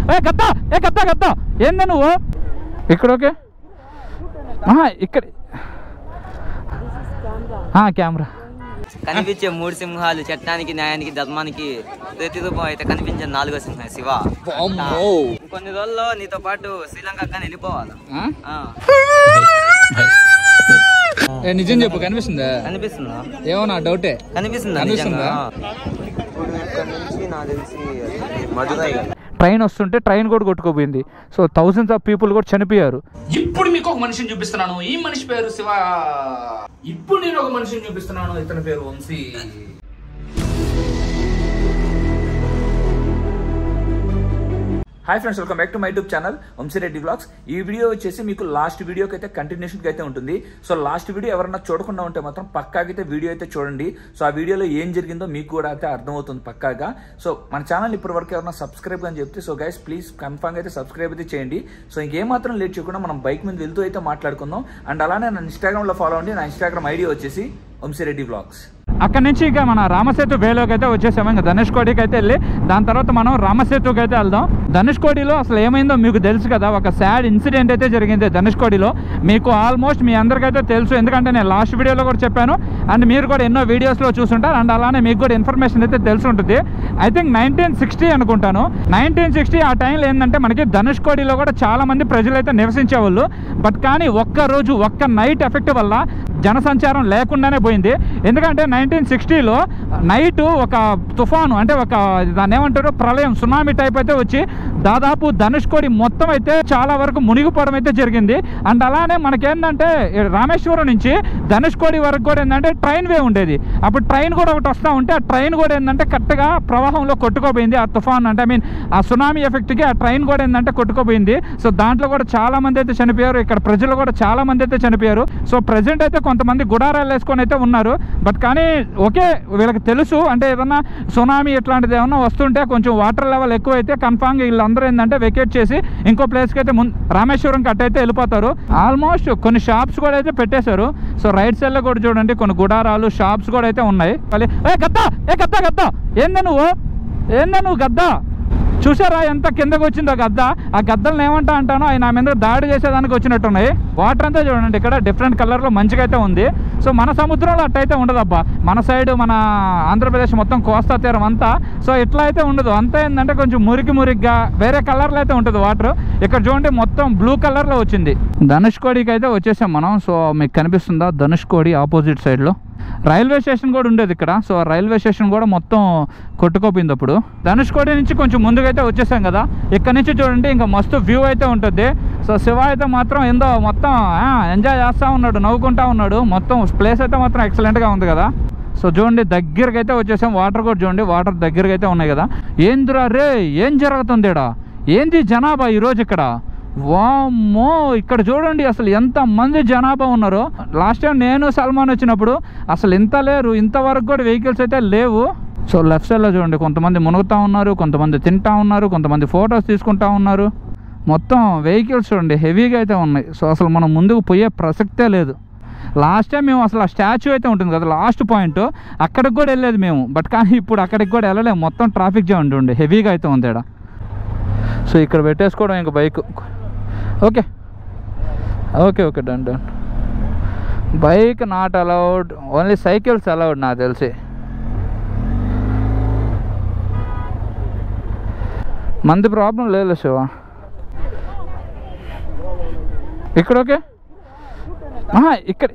ఏ గద్దా ఏ గద్దా గద్దా ఏందా నువ్వు ఇక్కడ ఓకే ఆహా, ఇక్కడ కెమెరా కనిపించే మూడు సింహాలు చట్టానికి న్యాయానికి ధర్మానికి ప్రతిరూపం అయితే కనిపించే నాలుగో సింహం శివ కొన్ని రోజుల్లో నీతో పాటు శ్రీలంక కానీ వెళ్ళిపోవాలి ఆ, నిజం చెప్పు కనిపిస్తుందా కనిపిస్తుందా ఏమో నా డౌటే కనిపిస్తుందా కనిపిస్తుందా? నిజంగా? ఇప్పుడు ఇక్కడ నుంచి నాకు తెలిసి మధురై ట్రైన్ వస్తుంటే ట్రైన్ కూడా కొట్టుకోపోయింది సో థౌసండ్స్ ఆఫ్ పీపుల్ కూడా చనిపోయారు ఇప్పుడు మీకు ఒక మనిషిని చూపిస్తున్నాను ఈ మనిషి పేరు శివ ఇప్పుడు నేను ఒక మనిషిని చూపిస్తున్నాను ఇతని పేరు Vamshi hi friends welcome back to my YouTube channel Vamshi Reddy blogs ఈ వీడియో వచ్చేసి మీకు లాస్ట్ వీడియోకి అయితే కంటిన్యూషన్ అయితే ఉంటుంది సో లాస్ట్ వీడియో ఎవరన్నా చూడకుండా ఉంటే మాత్రం పక్కాగా అయితే వీడియో అయితే చూడండి సో ఆ వీడియోలో ఏం జరిగిందో మీకు కూడా అయితే అర్థమవుతుంది పక్కాగా సో మన ఛానల్ ఇప్పటి వరకు ఎవరైనా సబ్స్క్రైబ్ అని చెప్తే సో గైస్ ప్లీజ్ కన్ఫామ్ అయితే సబ్స్క్రైబ్ అయితే చేయండి సో ఇంకేమాత్రం లేట్ చేయకుండా మనం బైక్ మీద వెళ్తూ అయితే మాట్లాడుకుందాం అండ్ అలానే నా ఇన్స్టాగ్రామ్లో ఫాలో అండి నా ఇన్స్టాగ్రామ్ ఐడి వచ్చేసి వంశీరెడ్డి బ్లాగ్స్ అక్కడ నుంచి ఇక మన రామసేతు వేలోకి అయితే వచ్చేసాము ఇంకా ధనుష్కోడికి అయితే వెళ్ళి దాని తర్వాత మనం రామసేతుకి అయితే వెళ్దాం ధనుష్కోడిలో అసలు ఏమైందో మీకు తెలుసు కదా ఒక సాడ్ ఇన్సిడెంట్ అయితే జరిగింది ధనుష్కోడిలో మీకు ఆల్మోస్ట్ మీ అందరికైతే తెలుసు ఎందుకంటే నేను లాస్ట్ వీడియోలో కూడా చెప్పాను అండ్ మీరు కూడా ఎన్నో వీడియోస్లో చూసుంటారు అండ్ అలానే మీకు కూడా ఇన్ఫర్మేషన్ అయితే తెలిసి ఉంటుంది ఐ థింక్ నైన్టీన్ సిక్స్టీ అనుకుంటాను నైన్టీన్ సిక్స్టీ ఆ టైంలో ఏంటంటే మనకి ధనుష్కోడిలో కూడా చాలా మంది ప్రజలు అయితే నివసించేవాళ్ళు బట్ కానీ ఒక్క రోజు ఒక్క నైట్ ఎఫెక్ట్ వల్ల జనసంచారం లేకుండానే పోయింది ఎందుకంటే నైన్టీన్ సిక్స్టీలో నైట్ ఒక తుఫాను అంటే ఒక దాన్ని ఏమంటారు ప్రళయం సునామీ టైప్ అయితే వచ్చి దాదాపు ధనుష్కోడి మొత్తం అయితే చాలా వరకు మునిగిపోవడం అయితే జరిగింది అండ్ అలానే మనకేంటంటే రామేశ్వరం నుంచి ధనుష్కోడి వరకు కూడా ఏంటంటే ట్రైన్ వే ఉండేది అప్పుడు ట్రైన్ కూడా ఒకటి వస్తూ ఉంటే ఆ ట్రైన్ కూడా ఏంటంటే కరెక్ట్గా ప్రవాహంలో కొట్టుకోపోయింది ఆ తుఫాన్ అంటే ఐ మీన్ ఆ సునామీ ఎఫెక్ట్కి ఆ ట్రైన్ కూడా ఏంటంటే కొట్టుకోపోయింది సో దాంట్లో కూడా చాలా మంది అయితే చనిపోయారు ఇక్కడ ప్రజలు కూడా చాలా మంది అయితే చనిపోయారు సో ప్రజెంట్ అయితే కొంతమంది గుడారాలు వేసుకొని అయితే ఉన్నారు బట్ కానీ ఓకే వీళ్ళకి తెలుసు అంటే ఏదన్నా సునామీ ఇట్లాంటిది ఏమన్నా వస్తుంటే కొంచెం వాటర్ లెవెల్ ఎక్కువ అయితే కన్ఫామ్గా వీళ్ళందరూ ఏంటంటే వెకేట్ చేసి ఇంకో ప్లేస్కి అయితే ముందు రామేశ్వరం కట్ అయితే వెళ్ళిపోతారు ఆల్మోస్ట్ కొన్ని షాప్స్ కూడా అయితే పెట్టేశారు సో రైట్ సైడ్లో కూడా చూడండి కొన్ని గుడారాలు షాప్స్ కూడా అయితే ఉన్నాయి మళ్ళీ ఏ గద్దా ఏ గద్దా గద్దా ఏందా నువ్వు ఏందా నువ్వు గద్దా చూసారా ఎంత కిందకు వచ్చిందో గద్ద ఆ గద్దలను ఏమంటా అంటానో ఆయన నా మీద దాడి చేసేదానికి వచ్చినట్టున్నాయి వాటర్ అంతా చూడండి ఇక్కడ డిఫరెంట్ కలర్లో మంచిగా అయితే ఉంది సో మన సముద్రంలో అట్టయితే ఉండదబ్బా మన సైడ్ మన ఆంధ్రప్రదేశ్ మొత్తం కోస్తా తీరం అంతా సో ఇట్లా అయితే ఉండదు అంతా ఏంటంటే కొంచెం మురికి మురిగ్గా వేరే కలర్లో అయితే ఉంటుంది వాటర్ ఇక్కడ చూడండి మొత్తం బ్లూ కలర్లో వచ్చింది ధనుష్కోడికి అయితే వచ్చేసాం మనం సో మీకు కనిపిస్తుందా ధనుష్కోడి ఆపోజిట్ సైడ్లో రైల్వే స్టేషన్ కూడా ఉండేది ఇక్కడ సో ఆ రైల్వే స్టేషన్ కూడా మొత్తం కొట్టుకోపోయింది అప్పుడు ధనుష్కోడి నుంచి కొంచెం ముందుకైతే వచ్చేసాం కదా ఇక్కడ నుంచి చూడండి ఇంకా మస్తు వ్యూ అయితే ఉంటుంది సో శివ అయితే మాత్రం ఏందో మొత్తం ఎంజాయ్ చేస్తూ ఉన్నాడు నవ్వుకుంటా ఉన్నాడు మొత్తం ప్లేస్ అయితే మాత్రం ఎక్సలెంట్గా ఉంది కదా సో చూడండి దగ్గరికి అయితే వచ్చేసాం వాటర్ కూడా చూడండి వాటర్ దగ్గరికి అయితే ఉన్నాయి కదా ఏందిరా రే ఏం జరుగుతుంది ఈడ ఏంది జనాభా ఈరోజు ఇక్కడ వామ్మో ఇక్కడ చూడండి అసలు ఎంత మంది జనాభా ఉన్నారో లాస్ట్ టైం నేను సల్మాన్ వచ్చినప్పుడు అసలు ఇంత లేరు ఇంతవరకు కూడా వెహికల్స్ అయితే లేవు సో లెఫ్ట్ సైడ్లో చూడండి కొంతమంది మునుగుతూ ఉన్నారు కొంతమంది తింటా ఉన్నారు కొంతమంది ఫొటోస్ తీసుకుంటా ఉన్నారు మొత్తం వెహికల్స్ చూడండి హెవీగా అయితే ఉన్నాయి సో అసలు మనం ముందుకు పోయే ప్రసక్తే లేదు లాస్ట్ టైం మేము అసలు ఆ స్టాచ్యూ అయితే ఉంటుంది కదా లాస్ట్ పాయింట్ అక్కడికి కూడా వెళ్ళలేదు మేము బట్ కానీ ఇప్పుడు అక్కడికి కూడా వెళ్ళలేము మొత్తం ట్రాఫిక్ జామ్ ఉండి హెవీగా అయితే ఉంది ఇక్కడ సో ఇక్కడ పెట్టేసుకోవడం ఇంక bike okay okay okay done done bike not allowed only cycles allowed నాకు తెలిసి మంది ప్రాబ్లం లేదు శివ ఇక్కడ ఓకే ఆహా, ఇక్కడ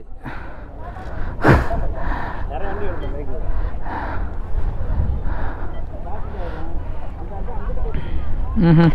మ్మ్హ.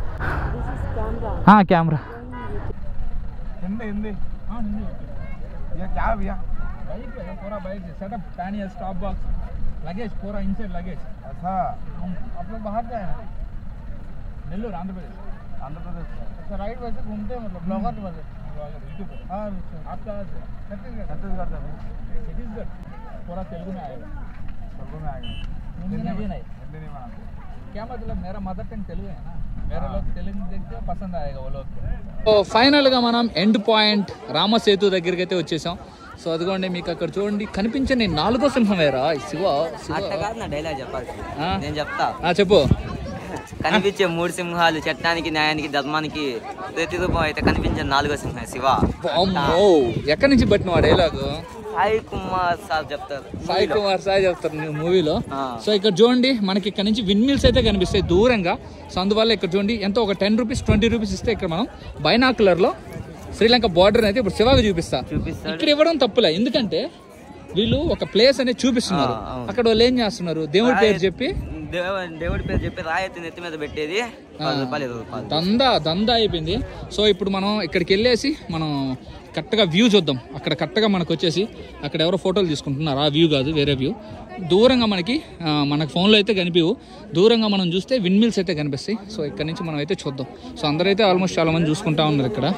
हाँ कैमरा हिंदी हिंदी हाँ हिंदी ये क्या है भैया बाइक है पूरा बाइक है सेटअप पैनी है स्टॉप बॉक्स लगेज पूरा इनसाइड लगेज अच्छा हम आप लोग बाहर गए हैं नेल्लूर आंध्र प्रदेश आंध्र प्रदेश से अच्छा राइड वैसे घूमते हैं मतलब ब्लॉगर वाले हाँ आपका छत्तीसगढ़ छत्तीसगढ़ से छत्तीसगढ़ पूरा तेलुगु में आएगा तेलुगु में आएगा हिंदी में भी नहीं हिंदी नहीं बनाते क्या मतलब मेरा मदर टंग तेलुगु है ना मेरे लोग तेलुगु देखते हैं पसंद आएगा वो लोग సో ఫైనల్గా మనం ఎండ్ పాయింట్ రామసేతు దగ్గరికి అయితే వచ్చేసాం సో అదిగోండి మీకు అక్కడ చూడండి కనిపించని నాలుగో సింహం వేరా శివ శివ అట్ట కాదు నా డైలాగ్ చెప్పాలి ఆ? నేను చెప్తా ఆ, చెప్పు కనిపించే మూడు సింహాలు చట్టానికి న్యాయానికి ధర్మానికి ప్రతిరూపం అయితే కనిపించే నాలుగో సింహం శివ అమ్మో ఎక్కడి నుంచి పట్టిన వాడు డైలాగు సాయి కుమార్ సార్ చెప్తారు సాయి కుమార్ సాయి చెప్తారు నీ మూవీలో ఆ. సో ఇక్కడ చూడండి మనకి ఇక్కడ నుంచి విన్ మిల్స్ అయితే కనిపిస్తాయి దూరంగా సో అందువల్ల ఇక్కడ చూడండి ఎంతో ఒక టెన్ రూపీస్ ట్వంటీ రూపీస్ ఇస్తే ఇక్కడ మనం బైనాకులర్ లో శ్రీలంక బార్డర్ అయితే ఇప్పుడు శివాగా చూపిస్తా చూపిస్తాడు. ఇక్కడ ఇవ్వడం తప్పులే ఎందుకంటే వీళ్ళు ఒక ప్లేస్ అనేది చూపిస్తున్నారు ఆ, అవును. అక్కడ వాళ్ళు ఏం చేస్తున్నారు దేవుడి పేరు చెప్పి దేవ- దేవుడి పేరు చెప్పి రాయెత్తి నెత్తి మీద పెట్టేది పది రూపాయలు ఇరవై రూపాయలు దందా దందా అయిపోయింది సో ఇప్పుడు మనం ఇక్కడికి వెళ్ళేసి మనం కరెక్ట్గా వ్యూ చూద్దాం అక్కడ కరెక్ట్గా మనకు వచ్చేసి అక్కడ ఎవరో ఫోటోలు తీసుకుంటున్నారు ఆ వ్యూ కాదు వేరే వ్యూ దూరంగా మనకి ఆ, మనకు ఫోన్లో అయితే కనిపించవు దూరంగా మనం చూస్తే విండ్ మిల్స్ అయితే కనిపిస్తాయి సో ఇక్కడ నుంచి మనం అయితే చూద్దాం సో అందరైతే ఆల్మోస్ట్ చాలా మంది చూసుకుంటా ఉన్నారు ఇక్కడ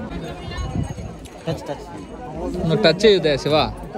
నువ్వు టచ్ చేయొద్దా శివ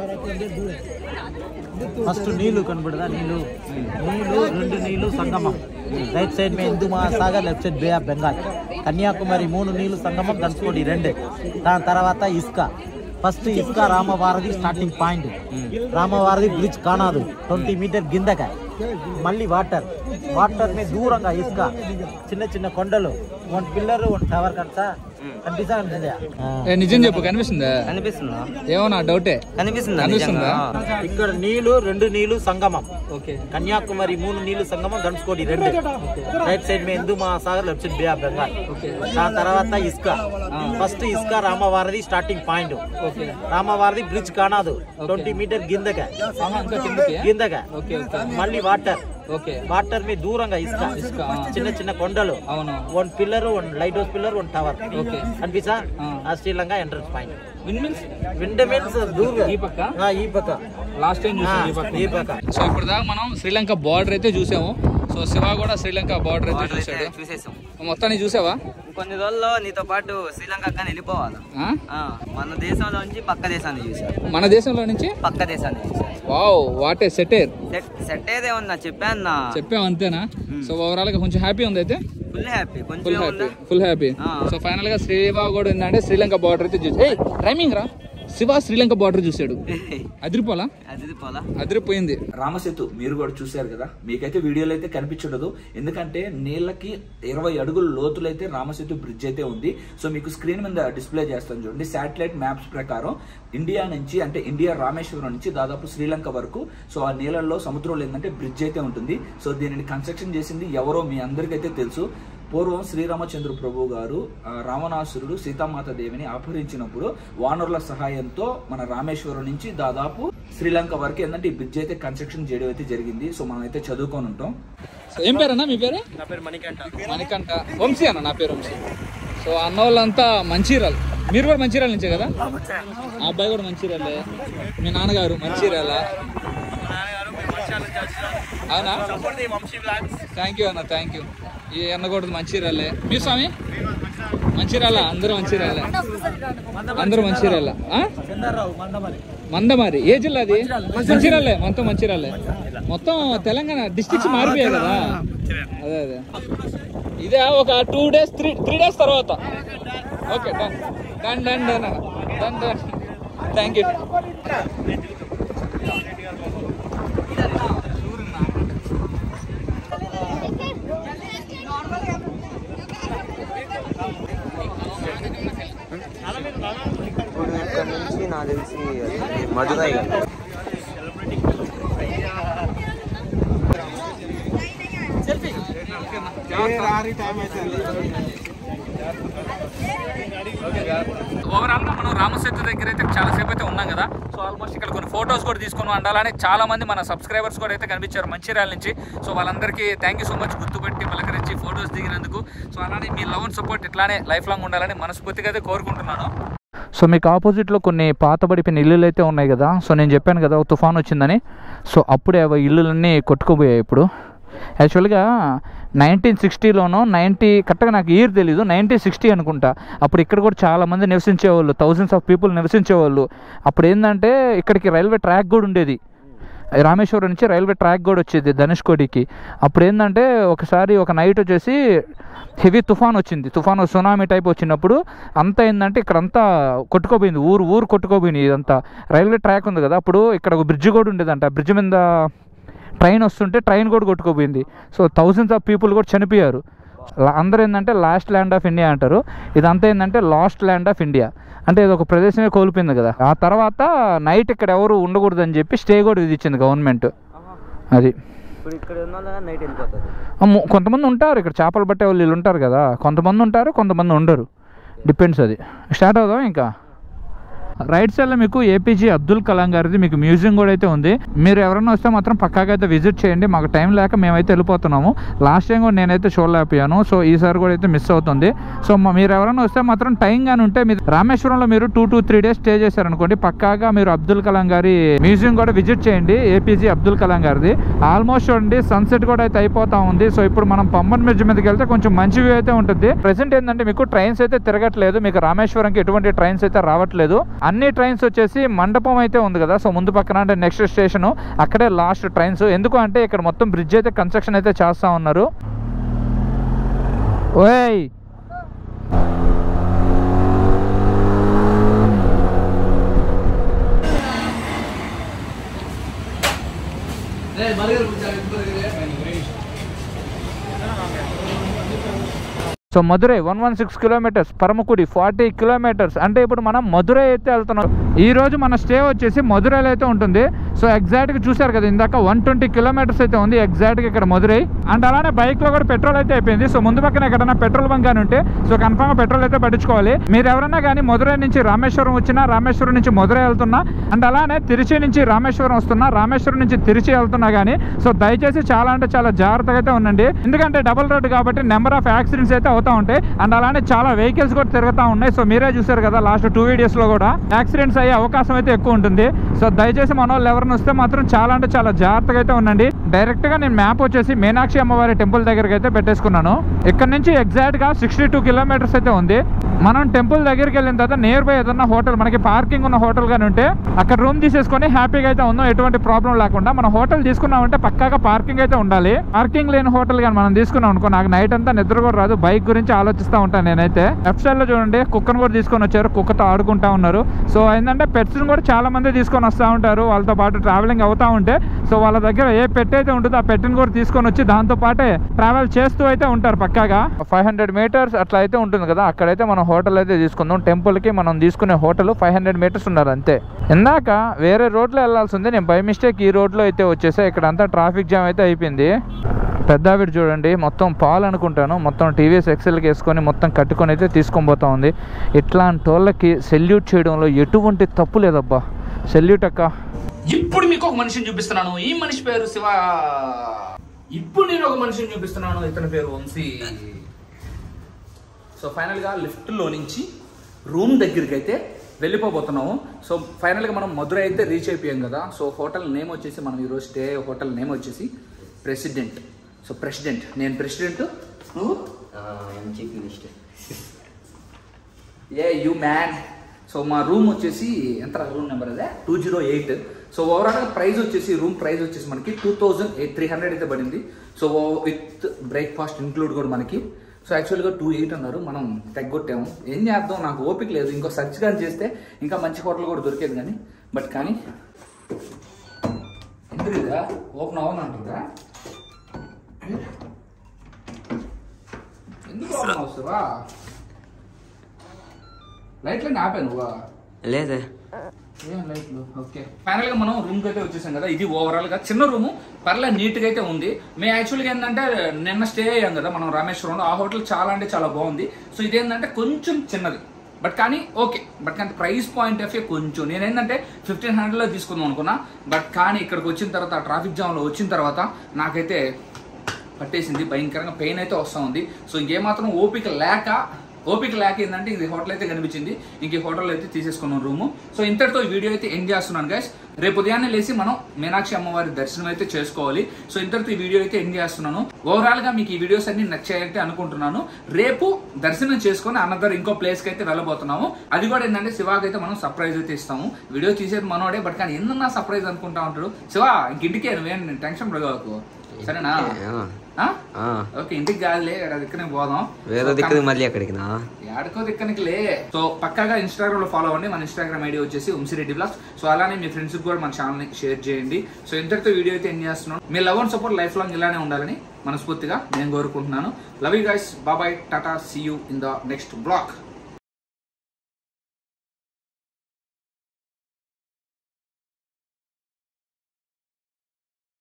ఫస్ట్ నీళ్లు కనబడదా నీళ్లు నీళ్లు రెండు నీళ్లు సంగమం రైట్ సైడ్ మే Hindu Mahasagar left side Bay of Bengal Kanyakumari మూడు నీళ్లు సంగమం ధనుసుకోండి రెండే దాని తర్వాత ఇసుక ఫస్ట్ ఇసుక Ramavaradhi starting point Ramavaradhi bridge కానాదు ట్వంటీ మీటర్ కిందక మళ్ళీ వాటర్ వాటర్ మీద దూరంగా ఇసుక చిన్న చిన్న కొండలు వన్ పిల్లర్ వన్ టవర్ కనసా కనిపిస్తా కనిపిస్తుందా? ఏ, నిజం చెప్పు కనిపిస్తుందా కనిపిస్తుందా ఏమో నా డౌటే కనిపిస్తుందా కనిపిస్తుందా? నిజంగా? ఇక్కడ నీళ్లు రెండు నీళ్లు సంగమం ఓకే కన్యాకుమారి మూడు నీళ్లు సంగమం ధనుసుకోండి రెండు రైట్ సైడ్ మే Hindu Mahasagar left side Bay of Bengal దాని తర్వాత ఇసుక ఫస్ట్ ఇసుక Ramavaradhi starting point okay Ramavaradhi bridge కానాదు ట్వంటీ మీటర్ కిందక ఇంకా కిందకి కిందక ఓకే ఓకే మళ్ళీ వాటర్ ఓకే వాటర్ మీద దూరంగా ఇసుక ఇసుక, ఆ. చిన్న చిన్న కొండలు అవును one pillar one lighthouse pillar one tower okay. కనిపిసా ఆ. ఆ Sri Lanka entrance point windmills wind means దూరం ఈ పక్క ఆ, ఈ పక్క లాస్ట్ టైం ఆ, చూసాం ఈ పక్క ఈ పక్క సో ఇప్పుడు దాకా మనం శ్రీలంక బార్డర్ అయితే చూసాము సో శివ కూడా శ్రీలంక బార్డర్ అయితే వాటర్ అయితే చూసాడు చూసేసాం మొత్తాన్ని చూసావా కొన్ని రోజుల్లో నీతో పాటు శ్రీలంక కానీ వెళ్ళిపోవాలి ఆ? ఆ, మన దేశంలో నుంచి పక్క దేశాన్ని చూసారు మన దేశంలో నుంచి పక్క దేశాన్ని చూసారు వావ్ వాట్ ఏ సెటేర్ సెట్ సెట్ అయితే ఉన్నా చెప్పాను చెప్పాం అంతేనా సో ఓవరాల్ గా కొంచెం హ్యాపీ ఉంది అయితే ఫుల్ హ్యాపీ కొంచెం ఫుల్ హ్యాపీ ఉందా ఫుల్ హ్యాపీ ఆ. సో ఫైనల్ గా శ్రీవా కూడా ఏంటంటే శ్రీలంక బార్డర్ అయితే చూసి ఏయ్ రైమింగ్ రా శివ శ్రీలంక బార్డర్ చూసాడు అదిరిపోలా అది పోలా అదిరిపోయింది రామసేతు మీరు కూడా చూశారు కదా మీకైతే వీడియోలో అయితే కనిపించదు ఎందుకంటే నీళ్ళకి ఇరవై అడుగుల లోతులో అయితే రామసేతు బ్రిడ్జ్ అయితే ఉంది సో మీకు స్క్రీన్ మీద డిస్ప్లే చేస్తాను చూడండి శాటిలైట్ మ్యాప్స్ ప్రకారం ఇండియా నుంచి అంటే ఇండియా రామేశ్వరం నుంచి దాదాపు శ్రీలంక వరకు సో ఆ నీళ్ళల్లో సముద్రంలో ఏంటంటే బ్రిడ్జ్ అయితే ఉంటుంది సో దీనిని కన్స్ట్రక్షన్ చేసింది ఎవరో మీ అందరికైతే తెలుసు పూర్వం శ్రీరామచంద్ర ప్రభు గారు ఆ, రావణాసురుడు సీతామాత దేవిని అపహరించినప్పుడు వానరుల సహాయంతో మన రామేశ్వరం నుంచి దాదాపు శ్రీలంక వరకు ఏంటంటే ఈ బ్రిడ్జ్ అయితే కన్స్ట్రక్షన్ చేయడం అయితే జరిగింది సో మనం అయితే చదువుకొని ఉంటాం సో ఏం పేరన్నా మీ పేరు నా పేరు మణికంఠ మణికంఠ వంశీ అన్న నా పేరు వంశీ సో అన్న వాళ్ళంతా మంచిర్యాల మీరు కూడా మంచిర్యాల నుంచే కదా ఆ అబ్బాయి కూడా మంచిర్యాలే మీ నాన్నగారు మంచిర్యాల అవునా థ్యాంక్ యూ అన్న థ్యాంక్ యూ ఈ అన్న కూడా మంచిర్యాలే మీ స్వామి మంచిర్యాల అందరూ మంచిర్యాల అందరూ మంచిర్యాల ఆ? మందమారి ఏ జిల్లా అది మంచిర్యాలే మొత్తం మంచిర్యాలే మొత్తం తెలంగాణ డిస్ట్రిక్ట్స్ మారిపోయాయి కదా అదే అదే ఇదే ఒక two days three three days తర్వాత okay done done done done done done thank you ఇప్పుడు ఇక్కడ నుంచి నాకు తెలిసి మధురై ఓవరాల్ గా మనం రామసేతు దగ్గర అయితే చాలా సేపు అయితే ఉన్నాం కదా సో ఆల్మోస్ట్ ఇక్కడ కొన్ని ఫొటోస్ కూడా తీసుకుని ఉండాలని చాలా మంది మన సబ్స్క్రైబర్స్ కూడా అయితే కనిపించారు మంచిర్యాల నుంచి సో వాళ్ళందరికీ థ్యాంక్ యూ సో మచ్ గుర్తుపెట్టి పలకరించి ఫొటోస్ దిగినందుకు సో అలానే మీ లవ్ అండ్ సపోర్ట్ ఇట్లానే లైఫ్ లాంగ్ ఉండాలని మనస్ఫూర్తిగా అయితే కోరుకుంటున్నాను సో మీకు ఆపోజిట్లో కొన్ని పాతబడిపోయిన ఇల్లులు అయితే ఉన్నాయి కదా సో నేను చెప్పాను కదా ఒక తుఫాన్ వచ్చిందని సో అప్పుడే అవి ఇల్లులన్నీ కొట్టుకుపోయాయి ఇప్పుడు యాక్చువల్గా నైన్టీన్ సిక్స్టీలోనో నైంటీ కరెక్ట్గా నాకు ఇయర్ తెలీదు నైన్టీన్ సిక్స్టీ అనుకుంటా అప్పుడు ఇక్కడ కూడా చాలా మంది నివసించేవాళ్ళు థౌజండ్స్ ఆఫ్ పీపుల్ నివసించేవాళ్ళు అప్పుడు ఏంటంటే ఇక్కడికి రైల్వే ట్రాక్ కూడా ఉండేది రామేశ్వరం నుంచి రైల్వే ట్రాక్ కూడా వచ్చేది ధనుష్కోడికి అప్పుడు ఏంటంటే ఒకసారి ఒక నైట్ వచ్చేసి హెవీ తుఫాన్ వచ్చింది తుఫాన్ సునామీ టైప్ వచ్చినప్పుడు అంతా ఏంటంటే ఇక్కడ అంతా కొట్టుకోపోయింది ఊరు ఊరు కొట్టుకోపోయింది ఇదంతా రైల్వే ట్రాక్ ఉంది కదా అప్పుడు ఇక్కడ ఒక బ్రిడ్జ్ కూడా ఉండేదంట బ్రిడ్జ్ మీద ట్రైన్ వస్తుంటే ట్రైన్ కూడా కొట్టుకుపోయింది సో థౌజండ్స్ ఆఫ్ పీపుల్ కూడా చనిపోయారు లా- అందరూ ఏంటంటే లాస్ట్ ల్యాండ్ ఆఫ్ ఇండియా అంటారు ఇదంతా ఏంటంటే లాస్ట్ ల్యాండ్ ఆఫ్ ఇండియా అంటే ఇది ఒక ప్రదేశమే కోల్పోయింది కదా ఆ తర్వాత నైట్ ఇక్కడ ఎవరు ఉండకూడదని చెప్పి స్టే కూడా విధించింది గవర్నమెంట్ అది ఇప్పుడు ఇక్కడ ఉన్న వాళ్ళు నైట్ వెళ్ళిపోతారు అమ్మో, కొంతమంది ఉంటారు ఇక్కడ చేపలు పట్టే వాళ్ళు వీళ్ళు ఉంటారు కదా కొంతమంది ఉంటారు కొంతమంది ఉండరు డిపెండ్స్ అది స్టార్ట్ అవుదాం ఇంకా రైట్ సైడ్లో మీకు ఏపీజే అబ్దుల్ కలాం గారిది మీకు మ్యూజియం కూడా అయితే ఉంది మీరు ఎవరైనా వస్తే మాత్రం పక్కాగా అయితే విజిట్ చేయండి మాకు టైం లేక మేమైతే వెళ్ళిపోతున్నాము లాస్ట్ టైం కూడా నేనైతే చూడలేకపోయాను సో ఈసారి కూడా అయితే మిస్ అవుతుంది సో మా- మీరు ఎవరైనా వస్తే మాత్రం టైం కానీ ఉంటే మీరు రామేశ్వరంలో మీరు two to three days stay చేశారనుకోండి పక్కాగా మీరు అబ్దుల్ కలాం గారి మ్యూజియం కూడా విజిట్ చేయండి ఏపీజే అబ్దుల్ కలాం గారిది ఆల్మోస్ట్ చూడండి సన్సెట్ కూడా అయితే అయిపోతా ఉంది సో ఇప్పుడు మనం పంబన్ బ్రిడ్జ్ మీదకి వెళ్తే కొంచెం మంచి వ్యూ అయితే ఉంటుంది ప్రెసెంట్ ఏంటంటే మీకు ట్రైన్స్ అయితే తిరగట్లేదు మీకు రామేశ్వరంకి ఎటువంటి ట్రైన్స్ అయితే రావట్లేదు అన్ని ట్రైన్స్ వచ్చేసి మండపం అయితే ఉంది కదా సో ముందు పక్కన అంటే నెక్స్ట్ స్టేషన్ అక్కడే లాస్ట్ ట్రైన్స్ ఎందుకు అంటే ఇక్కడ మొత్తం బ్రిడ్జ్ అయితే కన్స్ట్రక్షన్ అయితే చేస్తా ఉన్నారు ఓయ్ so Madurai one one six kilometers Paramakudi forty kilometers అంటే ఇప్పుడు మనం మధురై అయితే వెళ్తున్నాం ఈ రోజు మన స్టే వచ్చేసి మధురైలో అయితే ఉంటుంది సో ఎగ్జాక్ట్గా చూశారు కదా ఇందాక వన్ ట్వంటీ కిలోమీటర్స్ అయితే ఉంది ఎగ్జాక్ట్గా ఇక్కడ మధురై అండ్ అలానే బైక్లో కూడా పెట్రోల్ అయితే అయిపోయింది సో ముందు పక్కన ఎక్కడైనా పెట్రోల్ బంక్ కానీ ఉంటే సో కన్ఫామ్గా పెట్రోల్ అయితే పట్టించుకోవాలి మీరు ఎవరైనా కానీ మధురై నుంచి రామేశ్వరం వచ్చినా రామేశ్వరం నుంచి మధురై వెళ్తున్నా అండ్ అలానే తిరుచి నుంచి రామేశ్వరం వస్తున్నా రామేశ్వరం నుంచి తిరుచి వెళ్తున్నా కానీ సో దయచేసి చాలా అంటే చాలా జాగ్రత్తగా అయితే ఉండండి ఎందుకంటే డబుల్ రోడ్ కాబట్టి నెంబర్ ఆఫ్ యాక్సిడెంట్స్ అయితే అవుతా ఉంటాయి అండ్ అలానే చాలా వెహికల్స్ కూడా తిరుగుతూ ఉన్నాయి సో మీరే చూసారు కదా లాస్ట్ టూ వీడియోస్ లో కూడా యాక్సిడెంట్స్ అయ్యే అవకాశం అయితే ఎక్కువ ఉంటుంది సో దయచేసి మన వాళ్ళు ఎవరైనా వస్తే మాత్రం చాలా అంటే చాలా జాగ్రత్తగా అయితే ఉండండి డైరెక్ట్ గా నేను మ్యాప్ వచ్చేసి మీనాక్షి అమ్మవారి టెంపుల్ దగ్గరికి అయితే పెట్టేసుకున్నాను ఇక్కడ నుంచి ఎగ్జాక్ట్ గా సిక్స్టీ టూ కిలోమీటర్స్ అయితే ఉంది మనం టెంపుల్ దగ్గరికి వెళ్ళిన తర్వాత నియర్ బై ఏదన్నా హోటల్ మనకి పార్కింగ్ ఉన్న హోటల్ కానీ ఉంటే అక్కడ రూమ్ తీసేసుకొని హ్యాపీగా అయితే ఉందాం ఎటువంటి ప్రాబ్లం లేకుండా మనం హోటల్ తీసుకున్నామంటే పక్కాగా పార్కింగ్ అయితే ఉండాలి పార్కింగ్ లేని హోటల్ కానీ మనం తీసుకున్నాం అనుకో నాకు నైట్ అంతా నిద్ర కూడా రాదు బైక్ గురించి ఆలోచిస్తూ ఉంటాను నేనైతే లెఫ్ట్ సైడ్ లో చూడండి కుక్కను కూడా తీసుకొని వచ్చారు కుక్కతో ఆడుకుంటా ఉన్నారు సో ఏంటంటే పెట్స్ కూడా చాలా మంది తీసుకొని వస్తూ ఉంటారు వాళ్ళతో పాటు ట్రావెలింగ్ అవుతా ఉంటే సో వాళ్ళ దగ్గర ఏ పెట్ అయితే ఉంటుందో ఆ పెట్టిని కూడా తీసుకొని వచ్చి దాంతో పాటే ట్రావెల్ చేస్తూ అయితే ఉంటారు పక్కాగా ఫైవ్ హండ్రెడ్ మీటర్స్ అట్లా అయితే ఉంటుంది కదా అక్కడైతే మనం హోటల్ అయితే తీసుకుందాం టెంపుల్ కి మనం తీసుకునే హోటల్ ఫైవ్ హండ్రెడ్ మీటర్స్ ఉన్నారు అంతే ఇందాక వేరే రోడ్లో వెళ్ళాల్సి ఉంది నేను బై మిస్టేక్ ఈ రోడ్లో అయితే వచ్చేసా ఇక్కడ అంతా ట్రాఫిక్ జామ్ అయితే అయిపోయింది పెద్ద ఆవిడ చూడండి మొత్తం పాలు అనుకుంటాను మొత్తం టీవీఎస్ ఎక్సెల్కి వేసుకొని మొత్తం కట్టుకొని అయితే తీసుకొని పోతా ఉంది ఇట్లాంటి వాళ్ళకి సెల్యూట్ చేయడంలో ఎటువంటి తప్పు లేదబ్బా సెల్యూట్ అక్క ఇప్పుడు మీకు ఒక మనిషిని చూపిస్తున్నాను ఈ మనిషి పేరు శివ ఇప్పుడు నేను ఒక మనిషిని చూపిస్తున్నాను ఇతని పేరు వంశీ సో ఫైనల్గా లిఫ్ట్లో నుంచి రూమ్ దగ్గరికి అయితే వెళ్ళిపోబోతున్నాము సో ఫైనల్గా మనం మధురై అయితే రీచ్ అయిపోయాం కదా సో హోటల్ నేమ్ వచ్చేసి మనం ఈరోజు స్టే హోటల్ నేమ్ వచ్చేసి ప్రెసిడెంట్ సో ప్రెసిడెంట్ నేను ప్రెసిడెంట్ నువ్వు చీఫ్ మినిస్టర్ ఏ యూ మ్యాన్ సో మా రూమ్ వచ్చేసి ఎంత రూమ్ నెంబర్ అదే టూ జీరో ఎయిట్ సో ఓవరాల్గా ప్రైస్ వచ్చేసి రూమ్ ప్రైస్ వచ్చేసి మనకి two thousand eight three hundred అయితే పడింది సో విత్ బ్రేక్ఫాస్ట్ ఇంక్లూడ్ కూడా మనకి సో యాక్చువల్గా టూ ఎయిట్ అన్నారు మనం తగ్గొట్టాము ఏం చేద్దాం నాకు ఓపిక లేదు ఇంకో సర్చ్ కానీ చేస్తే ఇంకా మంచి హోటల్ కూడా దొరికేది కానీ బట్ కానీ ఎందుకు ఇదా ఓపెన్ అవ్వను అంటుందా ఎందుకు ఓపెన్ అవుతావా లైట్లన్నీ ఆపాను నువ్వా లేదే ఏం లైట్లు ఓకే ఫైనల్ గా మనం రూమ్ కి అయితే వచ్చేసాం కదా ఇది ఓవరాల్ గా చిన్న రూమ్ పర్లే నీట్ గా అయితే ఉంది మేము యాక్చువల్గా ఏంటంటే నిన్న స్టే అయ్యాం కదా మనం రామేశ్వరంలో ఆ హోటల్ చాలా అంటే చాలా బాగుంది సో ఇదేంటంటే కొంచెం చిన్నది బట్ కానీ ఓకే బట్ కానీ ప్రైస్ పాయింట్ ఆఫ్ వ్యూ కొంచెం నేనేంటంటే ఫిఫ్టీన్ హండ్రెడ్లో తీసుకుందాం అనుకున్నా బట్ కానీ ఇక్కడికి వచ్చిన తర్వాత ట్రాఫిక్ జామ్లో వచ్చిన తర్వాత నాకైతే పట్టేసింది భయంకరంగా పెయిన్ అయితే వస్తూ ఉంది సో ఇంకేమాత్రం ఓపిక లేక ఓపిక లేక ఏంటంటే ఇది హోటల్ అయితే కనిపించింది ఇంక ఈ హోటల్ అయితే తీసేసుకున్నాం రూము సో ఇంతటితో ఈ వీడియో అయితే ఎండ్ చేస్తున్నాను గైస్ రేపు ఉదయాన్నే లేసి మనం మీనాక్షి అమ్మవారి దర్శనం అయితే చేసుకోవాలి సో ఇంతటితో ఈ వీడియో అయితే ఎండ్ చేస్తున్నాను ఓవరాల్ గా మీకు ఈ వీడియోస్ అన్ని నచ్చాయంటే అనుకుంటున్నాను రేపు దర్శనం చేసుకొని అనదర్ ఇంకో ప్లేస్ కి అయితే వెళ్ళబోతున్నాము అది కూడా ఏంటంటే శివాకి అయితే మనం సర్ప్రైజ్ అయితే ఇస్తాము వీడియో తీసేది మనోడే బట్ కానీ ఎందుకు సర్ప్రైజ్ అనుకుంటా ఉంటాడు శివ ఇంక ఇంటికే నువ్వేం టెన్షన్ పడగలకు సరేనా ఆ? ఆ, ఓకే ఇంటికి కాదులే ఇక్కడ దిక్కనే పోదాం వేరే సో దిక్కుది మళ్ళీ ఎక్కడికి నా ఆడుకో దిక్కనికి లే సో పక్కాగా ఇన్స్టాగ్రామ్ లో ఫాలో అవ్వండి మన ఇన్స్టాగ్రామ్ ఐడి వచ్చేసి వంశీరెడ్డి బ్లాగ్స్ సో అలానే మీ ఫ్రెండ్స్ కూడా మన ఛానల్ ని షేర్ చేయండి సో ఇంతటితో వీడియో అయితే ఎండ్ చేస్తున్నాను మీ love and support life long ఇలానే ఉండాలని మనస్ఫూర్తిగా నేను కోరుకుంటున్నాను లవ్ యూ గైస్ బాబాయ్ tata see you in the next blog